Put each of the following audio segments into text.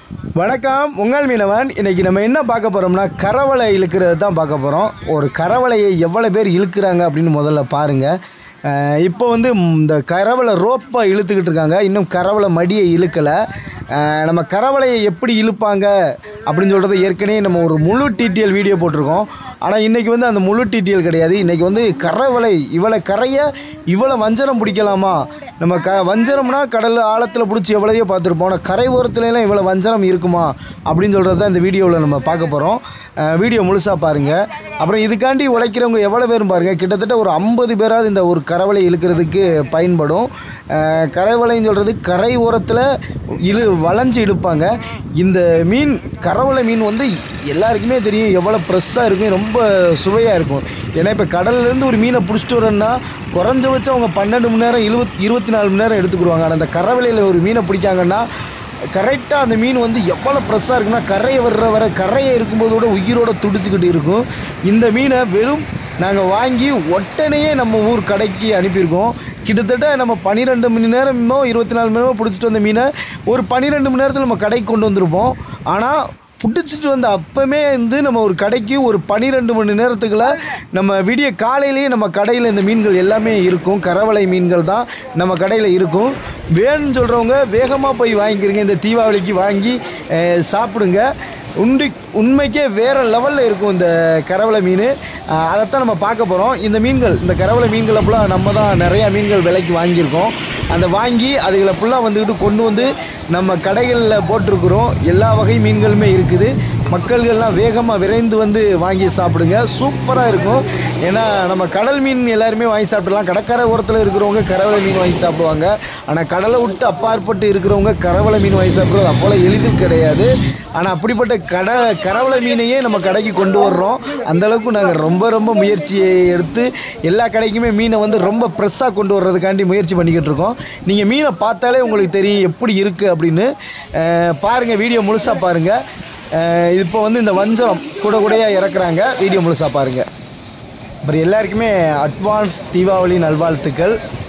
வணக்கம் உங்கள் மீனவன் இன்னைக்கு நம்ம என்ன பார்க்க போகிறோம்னா கரவலை இழுக்கிறது தான் பார்க்க போகிறோம் ஒரு கரவலையை எவ்வளோ பேர் இழுக்கிறாங்க அப்படின்னு முதல்ல பாருங்கள் அஹ் இப்போ வந்து ம், இந்த கரவலை ரோப்பாக இழுத்துக்கிட்டு இருக்காங்க இன்னும் கரவலை மடியை இழுக்கலை அஹ் நம்ம கரவலையை எப்படி இழுப்பாங்க அப்படின்னு சொல்கிறத ஏற்கனவே நம்ம ஒரு முழு டிடிஎல் வீடியோ போட்டிருக்கோம் ஆனால் இன்றைக்கி வந்து அந்த முழு டிடிஎல் கிடையாது இன்றைக்கி வந்து கரவலை இவ்வளோ கரையை இவ்வளோ வஞ்சரம் பிடிக்கலாமா நம்ம க வஞ்சரம்னா கடல் ஆழத்தில் பிடிச்சி எவ்வளோதையோ பார்த்துருப்போம் ஆனால் கரை ஓரத்துலலாம் இவ்வளோ வஞ்சரம் இருக்குமா அப்படின்னு சொல்கிறது தான் இந்த வீடியோவில் நம்ம பார்க்க போகிறோம் வீடியோ முழுசாக பாருங்கள் அப்புறம் இதுக்காண்டி உழைக்கிறவங்க எவ்வளோ பேரும் பாருங்கள் கிட்டத்தட்ட ஒரு ஐம்பது பேராவது இந்த ஒரு கரவலை இழுக்கிறதுக்கு பயன்படும் அஹ் கரைவலைன்னு சொல்கிறது கரை ஓரத்தில் இழு வளைஞ்சு இழுப்பாங்க இந்த மீன் கரவலை மீன் வந்து எல்லாருக்குமே தெரியும் எவ்வளோ ஃப்ரெஷ்ஷாக இருக்கும் ரொம்ப சுவையாக இருக்கும் ஏன்னா இப்போ கடல்லேருந்து ஒரு மீனை பிடிச்சிட்டு வரேன்னா குறைஞ்சபட்சம் அவங்க பன்னெண்டு மணி நேரம் இருபத் இருபத்தி நாலு மணி நேரம் எடுத்துக்கிடுவாங்க ஆனால் அந்த கரவலையில் ஒரு மீனை பிடிக்காங்கன்னா கரெக்டாக அந்த மீன் வந்து எவ்வளோ ப்ரெஸ்ஸாக இருக்குன்னா கரையை வர்ற வர கரையை இருக்கும்போது கூட உயிரோட துடிச்சுக்கிட்டு இருக்கும் இந்த மீனை வெறும் நாங்கள் வாங்கி உடனேயே நம்ம ஊர் கடைக்கு அனுப்பியிருக்கோம் கிட்டத்தட்ட நம்ம பன்னிரெண்டு மணி நேரமோ இருபத்தி நாலு மணி நேரமோ பிடிச்சிட்டு வந்த மீனை ஒரு பன்னிரெண்டு மணி நேரத்தில் நம்ம கடைக்கு கொண்டு வந்திருப்போம் ஆனால் பிடிச்சிட்டு வந்த அப்பமே வந்து நம்ம ஒரு கடைக்கு ஒரு பன்னிரெண்டு மணி நேரத்துக்குள்ள நம்ம விடிய காலையிலேயே நம்ம கடையில் இந்த மீன்கள் எல்லாமே இருக்கும் கரவலை மீன்கள் தான் நம்ம கடையில் இருக்கும் வேணும்னு சொல்கிறவங்க வேகமாக போய் வாங்கிக்கிறீங்க இந்த தீபாவளிக்கு வாங்கி அஹ், சாப்பிடுங்க உண்டி உண்மைக்கே வேறு லெவலில் இருக்கும் இந்த கரவலை மீன் அஹ், அதைத்தான் நம்ம பார்க்க போகிறோம் இந்த மீன்கள் இந்த கரவலை மீன்களை ஃபுல்லாக நம்ம தான் நிறையா மீன்கள் விலைக்கு வாங்கியிருக்கோம் அந்த வாங்கி அதுகளை ஃபுல்லாக வந்துக்கிட்டு கொண்டு வந்து நம்ம கடைகளில் போட்டிருக்கிறோம் எல்லா வகை மீன்களுமே இருக்குது மக்கள்கள்லாம் வேகமாக விரைந்து வந்து வாங்கி சாப்பிடுங்க சூப்பராக இருக்கும் ஏன்னா நம்ம கடல் மீன் எல்லாருமே வாங்கி சாப்பிடலாம் கடற்கரை ஓரத்தில் இருக்கிறவங்க கரவலை மீன் வாங்கி சாப்பிடுவாங்க ஆனால் கடலை விட்டு அப்பாற்பட்டு இருக்கிறவங்க கரவலை மீன் வாங்கி சாப்பிட்றது அப்போல எளிதும் கிடையாது ஆனால் அப்படிப்பட்ட கடை கரவலை மீனையே நம்ம கடைக்கு கொண்டு வர்றோம் அந்தளவுக்கு நாங்கள் ரொம்ப ரொம்ப முயற்சியை எடுத்து எல்லா கடைக்குமே மீனை வந்து ரொம்ப ஃப்ரெஷ்ஷாக கொண்டு வர்றதுக்காண்டி முயற்சி பண்ணிக்கிட்டு இருக்கோம் நீங்கள் மீனை பார்த்தாலே உங்களுக்கு தெரியும் எப்படி இருக்குது அப்படின்னு பாருங்கள் வீடியோ முழுசாக பாருங்கள் இப்போ வந்து இந்த வஞ்சரம் கூட கூடையாக இறக்குறாங்க வீடியோ முழுசாக பாருங்கள் அப்புறம் எல்லாருக்குமே அட்வான்ஸ் தீபாவளி நல்வாழ்த்துக்கள்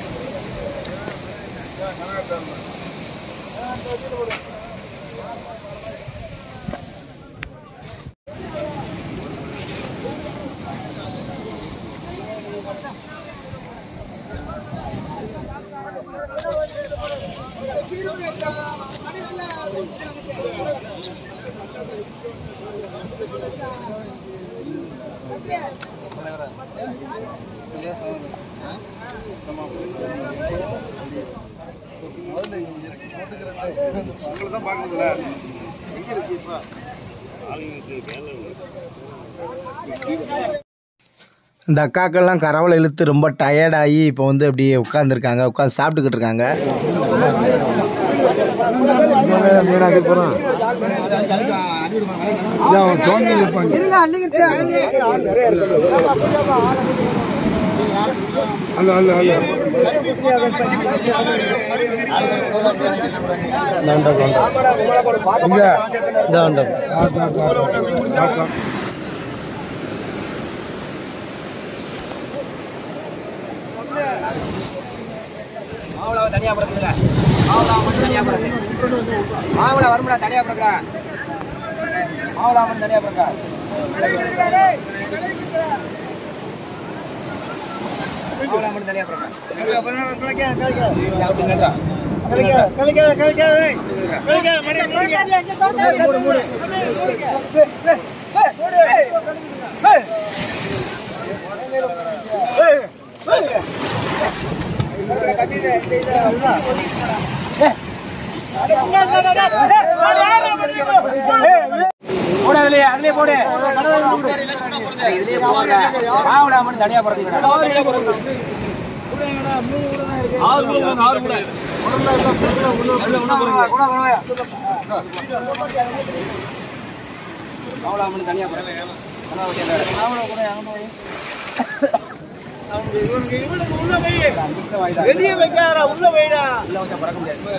உங்களை தான் பார்க்க முடியல எங்க இருக்கு இப்ப இந்த அக்காக்கள்லாம் கரவலை இழுத்து ரொம்ப டயர்டாகி இப்போ வந்து அப்படியே உட்காந்துருக்காங்க உட்காந்து சாப்பிட்டுக்கிட்டு இருக்காங்க இந்தாண்ட. மாவுளை தனியா பிறக்குதுல மாவுளா மட்டும் தனியா பிறகு மாவுளை வரும்ல தனியா பிறக்கா மாவுளா மட்டும் தனியா பிறக்கா மாவுளா மட்டும் தனியா பிறக்கா போடு அதுலயே அதுலயே போடு இதுலயே போடுற மாவுளா மட்டும் தனியா பிறக்குதுடா மாவுளா மட்டும் தனியா பிறகு வெளியே வைக்காரா உள்ள வைடா உள்ள வச்சா பறக்க முடியாது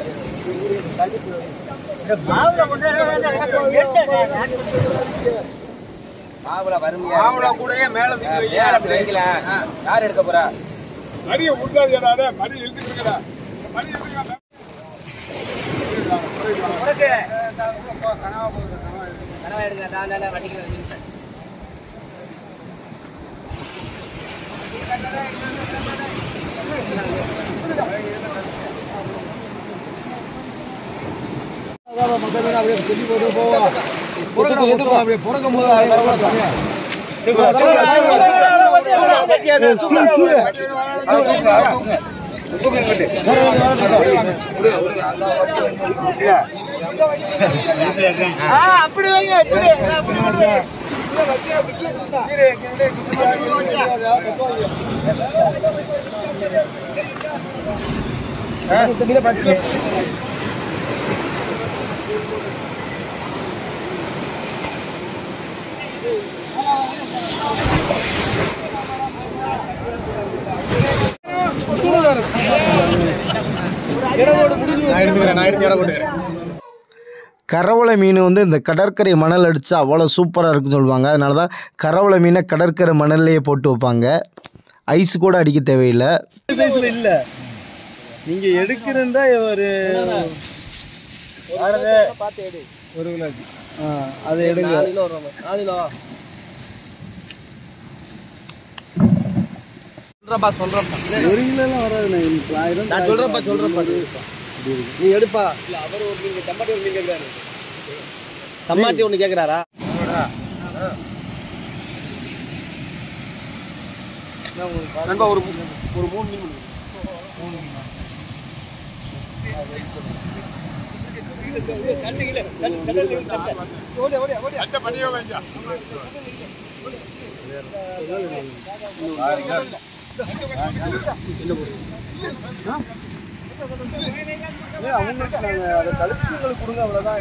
மாவுள வறுமையா மாவுள கூடயே மேல மேல அப்படி வைக்கல யார் எடுக்க போறா மடியை விட்டாதீங்கடா மடி இழுத்துட்டு இருக்கடா மடி இழுத்துக்கடா உனக்கு கனவா எடுங்க நான் நல்லா வண்டிக்கு கரவளை மீன் வந்து இந்த கடற்கரை மணல் அடித்தா அவ்வளோ சூப்பராக இருக்குன்னு சொல்லுவாங்க அதனால தான் கரவளை மீனை கடற்கரை மணல்லையே போட்டு வைப்பாங்க ஐஸ் கூட அடிக்க தேவையில்லை சைஸ்ல இல்ல நீங்க எடுக்கிறதா ஒரு ஒரு கிலோ ஆ அதை எடுங்க சொல்றப்பா சொல்றப்பா ஒரு கிலோ எல்லாம் வராது ஆயிரம் நான் சொல்றப்பா சொல்றப்பா நீ எடுப்பா இல்ல அவர் ஒரு மீன் தம்மாட்டி ஒரு மீன் கேக்குறாரு தம்மாட்டி ஒண்ணு கேக்குறாரா நண்பா ஒரு மூ- ஒரு மூணு மீன் கொடுங்க. அவங்களுக்கு நாங்க அதை கழிச்சு உங்களுக்கு கொடுங்க அவ்வளவுதான்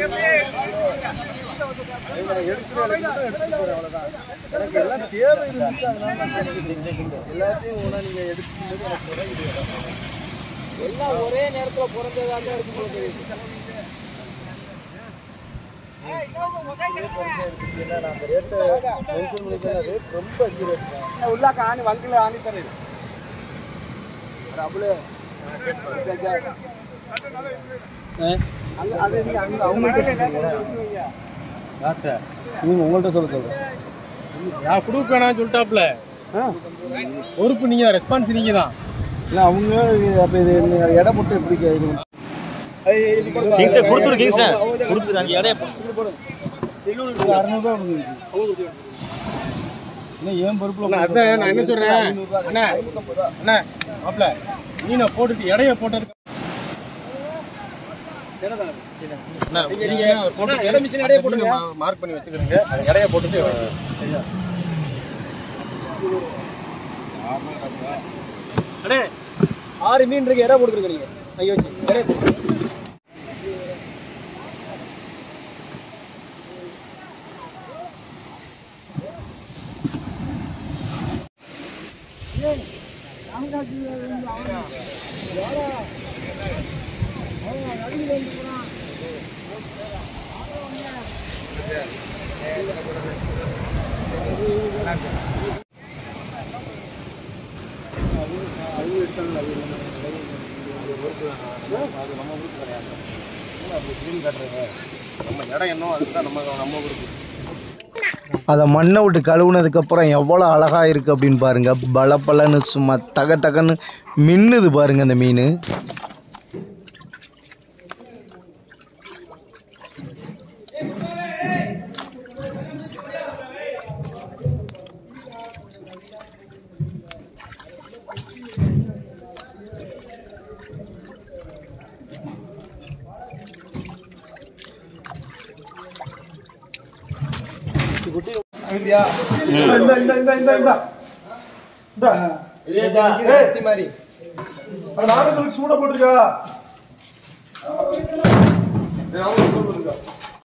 எடுக்கிற வேலைக்கு மட்டும் எடுத்துட்டு போறேன் அவ்வளவுதான் எனக்கு எல்லாம் தேவை இருந்துச்சு அதனால நான் சொல்லிக்கிறேன். எல்லாத்தையும் ஒண்ணா நீங்க எடுக்கும்போது எனக்கு ஒரே இது வரும். எல்லாம் ஒரே நேரத்துல பிறந்ததா தான் இருக்கும் போல தெரியுது. ஏன்னா நான் அந்த ரேட்டை மென்ஷன் பண்ணிட்டேன் ரேட் ரொம்ப அதிக ரேட் தான் உள்ளாக்க ஆணி வங்கில ஆணி தரேன் அவ்வளோ அது நீங்க அங்க அவங்கள்ட்ட டாக்டர் நீங்க உங்கள்ட்ட சொல்ல சொல்றேன் நான் கொடுக்க வேணாம்னு சொல்லிட்டாப்ல பொறுப்பு நீங்க ரெஸ்பான்ஸ் நீங்க தான் இல்ல அவங்க அப்ப இது நீங்க எடை போட்டு எப்படி இது கிங்ஸ்டர் கொடுத்துரு கிங்ஸ்டர் கொடுத்துரு அங்கே இடைய அறுநூறுபா கொடுங்க இன்னும் ஏன் பொறுப்புல அதான் நான் என்ன சொல்றேன் அண்ணா அண்ணா மாப்ள மீனை போட்டுட்டு இடைய போட்டதுக்கு அண்ணா, நீங்க போட்டு இட மிஷின் இடைய போட்டுருங்க. மார்க் பண்ணி வச்சுக்கிறீங்க அது இடைய போட்டுட்டு அண்ணே ஆறு மீன் இருக்கு இடம் கொடுத்துருக்கீங்க ஐயோ வச்சு இடைய போட்டு நம்ம இடம் என்ன அதுதான் நம்ம நம்ம கொடுக்கு அதை மண்ணை விட்டு கழுவுனதுக்கப்புறம் எவ்வளோ அழகாக இருக்குது அப்படின்னு பாருங்கள் பல பலன்னு சும்மா தக தகன்னு மின்னுது பாருங்க அந்த மீன் நாடுகளுக்கு சூட போட்டிருக்கா